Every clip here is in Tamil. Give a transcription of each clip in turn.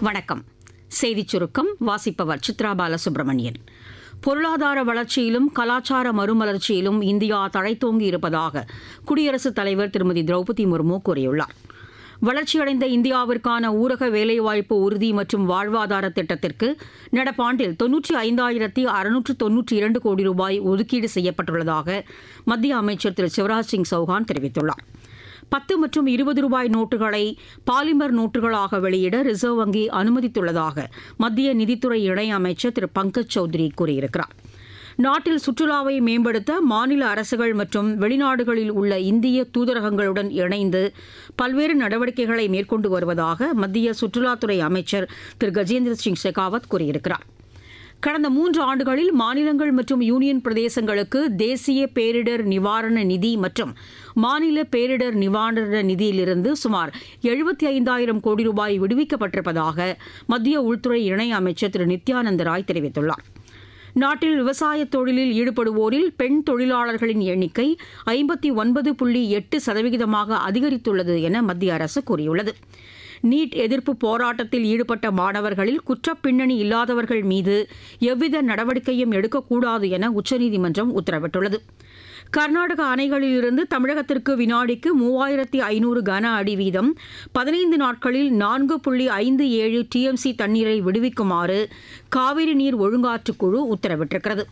வணக்கம் செய்திச் சுருக்கம் வாசிப்பவர் சித்ரா பாலசுப்ரமணியன் பொருளாதார வளர்ச்சியிலும் கலாச்சார மறுமலர்ச்சியிலும் இந்தியா தழைத்தோங்கி இருப்பதாக குடியரசுத் தலைவர் திருமதி திரௌபதி முர்மு கூறியுள்ளார் வளர்ச்சியடைந்த இந்தியாவிற்கான ஊரக வேலைவாய்ப்பு உறுதி மற்றும் வாழ்வாதார திட்டத்திற்கு நடப்பாண்டில் தொன்னூற்றி ஐந்தாயிரத்தி அறுநூற்று தொன்னூற்றி இரண்டு கோடி ரூபாய் ஒதுக்கீடு செய்யப்பட்டுள்ளதாக மத்திய அமைச்சர் திரு சிவராஜ் சிங் சௌஹான் தெரிவித்துள்ளார் பத்து மற்றும் இருபது ரூபாய் நோட்டுகளை பாலிமர் நோட்டுகளாக வெளியிட ரிசர்வ் வங்கி அனுமதித்துள்ளதாக மத்திய நிதித்துறை இணையமைச்சர் திரு பங்கஜ் சௌத்ரி கூறியிருக்கிறார் நாட்டில் சுற்றுலாவை மேம்படுத்த மாநில அரசுகள் மற்றும் வெளிநாடுகளில் உள்ள இந்திய தூதரகங்களுடன் இணைந்து பல்வேறு நடவடிக்கைகளை மேற்கொண்டு வருவதாக மத்திய சுற்றுலாத்துறை அமைச்சர் திரு கஜேந்திர சிங் ஷெகாவத் கூறியிருக்கிறார் கடந்த மூன்று ஆண்டுகளில் மாநிலங்கள் மற்றும் யூனியன் பிரதேசங்களுக்கு தேசிய பேரிடர் நிவாரண நிதி மற்றும் மாநில பேரிடர் நிவாரண நிதியிலிருந்து சுமார் எழுபத்தி ஐந்தாயிரம் கோடி ரூபாய் விடுவிக்கப்பட்டிருப்பதாக மத்திய உள்துறை இணையமைச்சர் திரு நித்யானந்த ராய் தெரிவித்துள்ளார் நாட்டில் விவசாய தொழிலில் ஈடுபடுவோரில் பெண் தொழிலாளர்களின் எண்ணிக்கை ஐம்பத்தி ஒன்பது புள்ளி எட்டு சதவிகிதமாக அதிகரித்துள்ளது என மத்திய அரசு கூறியுள்ளது நீட் எதிர்ப்பு போராட்டத்தில் ஈடுபட்ட மாணவர்களில் குற்றப்பின்னணி இல்லாதவர்கள் மீது எவ்வித நடவடிக்கையும் எடுக்கக்கூடாது என உச்சநீதிமன்றம் உத்தரவிட்டுள்ளது கர்நாடக அணைகளிலிருந்து தமிழகத்திற்கு வினாடிக்கு மூவாயிரத்தி ஐநூறு கன அடி வீதம் பதினைந்து நாட்களில் நான்கு புள்ளி ஐந்து ஏழு டிஎம்சி தண்ணீரை விடுவிக்குமாறு காவிரி நீர் ஒழுங்காற்றுக்குழு உத்தரவிட்டிருக்கிறது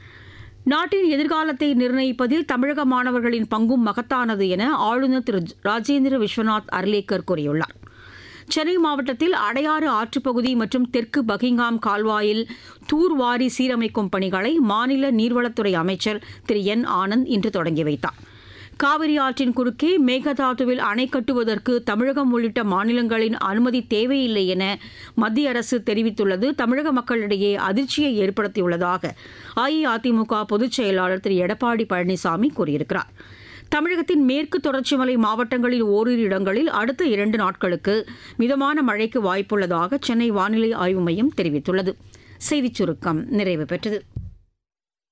நாட்டின் எதிர்காலத்தை நிர்ணயிப்பதில் தமிழக மாணவர்களின் பங்கும் மகத்தானது என ஆளுநர் திரு ராஜேந்திர விஸ்வநாத் அர்லேக்கர் கூறியுள்ளார் சென்னை மாவட்டத்தில் அடையாறு ஆற்றுப்பகுதி மற்றும் தெற்கு பகிங்காம் கால்வாயில் தூர்வாரி சீரமைக்கும் பணிகளை மாநில நீர்வளத்துறை அமைச்சர் திரு என் ஆனந்த் இன்று தொடங்கி வைத்தார் காவிரி ஆற்றின் குறுக்கே மேகதாதுவில் அணை கட்டுவதற்கு தமிழகம் உள்ளிட்ட மாநிலங்களின் அனுமதி தேவையில்லை என மத்திய அரசு தெரிவித்துள்ளது தமிழக மக்களிடையே அதிர்ச்சியை ஏற்படுத்தியுள்ளதாக அஇஅதிமுக பொதுச் செயலாளர் திரு எடப்பாடி பழனிசாமி கூறியிருக்கிறார் தமிழகத்தின் மேற்கு தொடர்ச்சி மலை மாவட்டங்களில் ஓரிரு இடங்களில் அடுத்த இரண்டு நாட்களுக்கு மிதமான மழைக்கு வாய்ப்புள்ளதாக சென்னை வானிலை ஆய்வு மையம் தெரிவித்துள்ளது செய்திச் சுருக்கம் நிறைவு பெற்றது